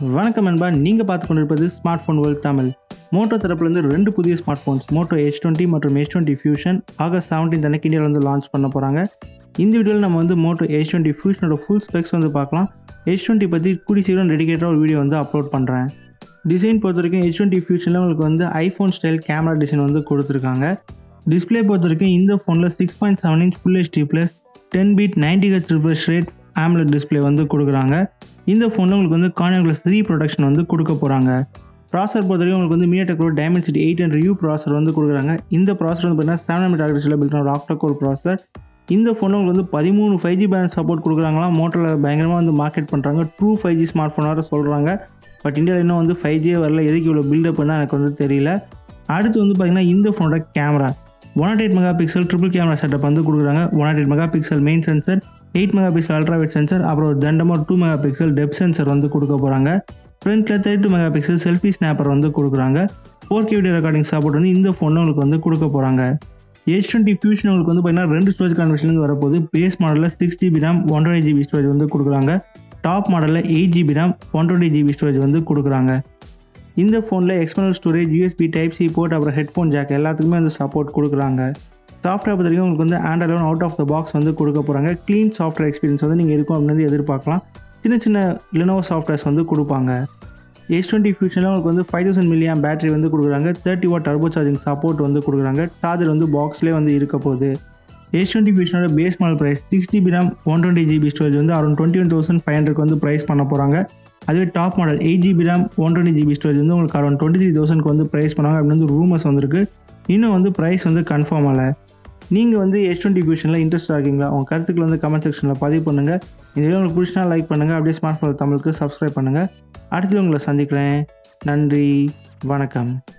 வணக்கம் நண்பா நீங்கள் பார்த்து கொண்டிருப்பது smartphone world Tamil Moto தரப்புலேருந்து ரெண்டு புதிய smartphones Moto H twenty மற்றும் H twenty fusion August seventeen அன்னைக்கு இந்தியாவில் வந்து லான்ச் பண்ண போகிறாங்க இந்த வீடியோவில் நம்ம வந்து மோட்டோ ஹெச் டுவெண்ட்டி ஃபியூஷனோட ஃபுல் ஸ்பெக்ஸ் வந்து பார்க்கலாம் ஹெச் டுவெண்ட்டி பற்றி கூடி சீக்கிரம் டெடிகேட்டாக ஒரு வீடியோ வந்து அப்லோட் பண்ணுறேன் டிசைன் பொறுத்த வரைக்கும் ஹெச் டுவெண்ட்டி ஃபியூஷனில் உங்களுக்கு வந்து ஐஃபோன் ஸ்டைல் கேமரா டிசைன் வந்து கொடுத்துருக்காங்க டிஸ்பிளே பொறுத்த வரைக்கும் இந்த ஃபோனில் six point seven inch full HD plus ten bit ninety H refresh rate AMOLED display வந்து கொடுக்குறாங்க இந்த ஃபோனில் உங்களுக்கு வந்து கார்னியர் கிளாஸ் த்ரீ ப்ரொடக்ஷன் வந்து கொடுக்க போகிறாங்க ப்ராசர் பொறுத்த வரைக்கும் உங்களுக்கு வந்து மீடியாடெக்கோட Dimensity eight hundred U processor வந்து கொடுக்குறாங்க இந்த ப்ராசர் வந்து பார்த்தீங்கன்னா செவன் மீட்டர் ஆக்டிஸில் பில்ட் ஒரு ஆக்டோகோர் ப்ராசர் இந்த ஃபோனில் உங்களுக்கு வந்து பதிமூணு ஃபைவ் ஜி பேலன்ஸ் சப்போர்ட் கொடுக்குறாங்களாம் மோட்டரில் பயங்கரமாக வந்து மார்க்கெட் பண்ணுறாங்க ட்ரூ ஃபைவ் ஜி ஸ்மார்ட் ஃபோனாக சொல்கிறாங்க பட் இந்தியாவில் இன்னும் வந்து ஃபைவ் ஜியே வரல எதுக்கு இவ்வளோ பில்டப் தான் எனக்கு வந்து தெரியல அடுத்து வந்து பார்த்திங்கன்னா இந்த ஃபோனோட camera one nought eight megapixel triple camera setup வந்து கொடுக்குறாங்க one nought eight megapixel main sensor eight megapixel ultrawide sensor அப்புறம் ஒரு தண்டமாக two megapixel depth sensor வந்து கொடுக்க போகிறாங்க ஃப்ரண்ட்டில் thirty two megapixel selfie snapper வந்து கொடுக்குறாங்க four K video recording support வந்து இந்த ஃபோனில் உங்களுக்கு வந்து கொடுக்க போகிறாங்க ஹெச் டுவெண்ட்டி ஃபியூஷன் உங்களுக்கு வந்து பார்த்தீங்கன்னா ரெண்டு ஸ்டோரேஜ் கான்வெர்ஷன்லேருந்து வரப்போது பேஸ் மாடலில் six GB RAM one twenty GB storage வந்து கொடுக்குறாங்க டாப் மாடலில் eight GB RAM one twenty GB storage வந்து கொடுக்குறாங்க இந்த ஃபோனில் external storage USB type C port அப்புறம் ஹெட்ஃபோன் ஜாக் எல்லாத்துக்குமே வந்து சப்போர்ட் கொடுக்குறாங்க சாஃப்ட்வேர் பொறுத்த வரைக்கும் உங்களுக்கு வந்து Android eleven out of the box வந்து கொடுக்க போகிறாங்க க்ளீன் சாஃப்ட்வேர் எக்ஸ்பீரியன்ஸ் வந்து நீங்கள் இருக்கும் அப்படின்னு வந்து எதிர்பார்க்கலாம் சின்ன சின்ன லினோவோ சாஃப்ட்வேர்ஸ் வந்து கொடுப்பாங்க எஸ் டுவெண்ட்டி ஃபியூச்சரில் உங்களுக்கு வந்து ஃபைவ் தௌசண்ட் மில்லியம் பேட்டரி வந்து கொடுக்குறாங்க thirty watt turbo charging support வந்து கொடுக்குறாங்க சார்ஜர் வந்து பாக்ஸ்லேயே வந்து இருக்க போகுது எஸ் டுவெண்ட்டி ஃபியூஷனோட base model price six GB RAM one twenty GB storage வந்து around twenty one thousand five hundred வந்து ப்ரைஸ் பண்ண போகிறாங்க அதுவே top model eight GB RAM one twenty GB storage வந்து உங்களுக்கு அரௌண்ட் டுவெண்ட்டி த்ரீ தௌசண்ட்க்கு வந்து ப்ரைஸ் பண்ணாங்க அப்படின்னு வந்து ரூமர்ஸ் வந்திருக்கு இன்னும் வந்து ப்ரைஸ் வந்து கன்ஃபார்ம் ஆகலை நீங்கள் வந்து எஸ் டுவெண்ட்டி ஃபியூஷனில் இன்ட்ரெஸ்ட் ஆகிங்களா உங்கள் கருத்துக்களை வந்து கமெண்ட் செக்ஷனில் பதிவு பண்ணுங்கள் இந்த வீடியோ உங்களுக்கு பிடிச்சினா லைக் பண்ணுங்கள் அப்படியே ஸ்மார்ட் ஃபோன் தமிழுக்கு சப்ஸ்கிரைப் பண்ணுங்கள் அடுத்து உங்களை சந்திக்கிறேன் நன்றி வணக்கம்